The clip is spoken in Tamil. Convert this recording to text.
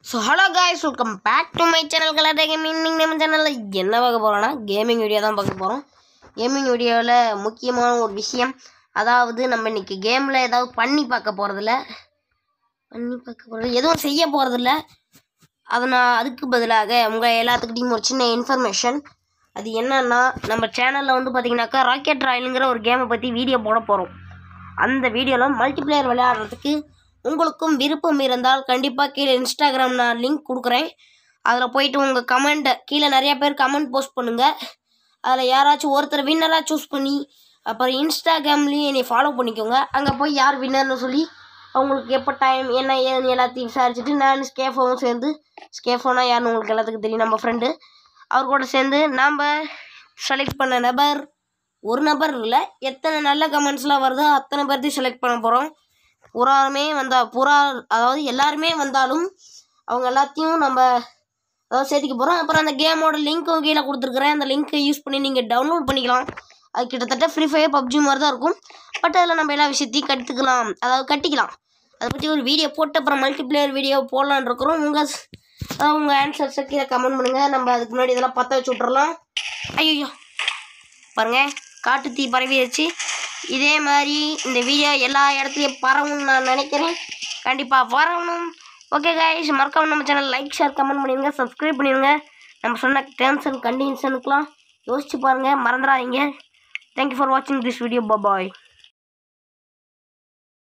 so hello guys welcome back to my channel colour gaming நம்ம சேனலில் என்ன பார்க்க போகிறோன்னா கேமிங் வீடியோ தான் பார்க்க போகிறோம் கேமிங் வீடியோவில் முக்கியமான ஒரு விஷயம் அதாவது நம்ம இன்னைக்கு கேமில் ஏதாவது பண்ணி பார்க்க போகிறதில்ல பண்ணி பார்க்க போகிறது எதுவும் செய்ய போகிறதில்ல அதை நான் அதுக்கு பதிலாக உங்கள் எல்லாத்துக்கிட்டையும் ஒரு சின்ன இன்ஃபர்மேஷன் அது என்னன்னா நம்ம சேனலில் வந்து பார்த்தீங்கன்னாக்கா ராக்கெட் ராயலுங்கிற ஒரு கேமை பற்றி வீடியோ போட போகிறோம் அந்த வீடியோவில் மல்டிப்ளேயர் விளையாடுறதுக்கு உங்களுக்கும் விருப்பம் இருந்தால் கண்டிப்பாக கீழே இன்ஸ்டாகிராம் நான் லிங்க் கொடுக்குறேன் அதில் போயிட்டு உங்கள் கமெண்ட்டை கீழே நிறைய பேர் கமெண்ட் போஸ்ட் பண்ணுங்கள் அதில் யாராச்சும் ஒருத்தர் வின்னராக சூஸ் பண்ணி அப்புறம் இன்ஸ்டாகிராம்லேயும் என்னை ஃபாலோ பண்ணிக்கோங்க அங்கே போய் யார் வின்னர்னு சொல்லி அவங்களுக்கு எப்போ டைம் என்ன ஏதுன்னு எல்லாத்தையும் விசாரிச்சுட்டு நான் ஸ்கேஃபோவும் சேர்ந்து ஸ்கேஃபோனா யாருன்னு உங்களுக்கு எல்லாத்துக்கும் தெரியும் நம்ம ஃப்ரெண்டு அவர் கூட சேர்ந்து நாம் செலக்ட் பண்ண நபர் ஒரு நபர் இல்லை எத்தனை நல்ல கமெண்ட்ஸ்லாம் வருதோ அத்தனை பேர்த்தையும் செலக்ட் பண்ண போகிறோம் புறாமே வந்தா புறா அதாவது எல்லாருமே வந்தாலும் அவங்க எல்லாத்தையும் நம்ம அதாவது சேர்த்துக்க போகிறோம் அப்புறம் அந்த கேமோட லிங்க்கும் கீழே கொடுத்துருக்குறேன் அந்த லிங்க்கை யூஸ் பண்ணி நீங்கள் டவுன்லோட் பண்ணிக்கலாம் அது கிட்டத்தட்ட ஃப்ரீ ஃபயர் பப்ஜி மாதிரி தான் இருக்கும் பட் அதில் நம்ம எல்லா விஷயத்தையும் கற்றுக்கலாம் அதாவது கட்டிக்கலாம் அதை பற்றி ஒரு வீடியோ போட்டு அப்புறம் மல்டிப்ளேயர் வீடியோ போடலான்னு இருக்கிறோம் உங்கள் உங்கள் ஆன்சர்ஸை கீழே கமெண்ட் பண்ணுங்கள் நம்ம அதுக்கு முன்னாடி இதெல்லாம் பற்ற வச்சு விட்றலாம் ஐயோ பாருங்க காட்டு தீ பரவிடுச்சு இதே மாதிரி இந்த வீடியோ எல்லா இடத்துலையும் பரவும்னு நான் நினைக்கிறேன் கண்டிப்பாக பரவணும் ஓகே கைஸ் மறக்காம நம்ம சேனல் லைக் ஷேர் கமெண்ட் பண்ணிடுங்க சப்ஸ்கிரைப் பண்ணிடுங்க நம்ம சொன்ன டேர்ம்ஸ் அண்ட் கண்டிஷனுக்கெலாம் யோசிச்சு பாருங்கள் மறந்துடாதீங்க தேங்க்யூ ஃபார் வாட்சிங் திஸ் வீடியோ பாய்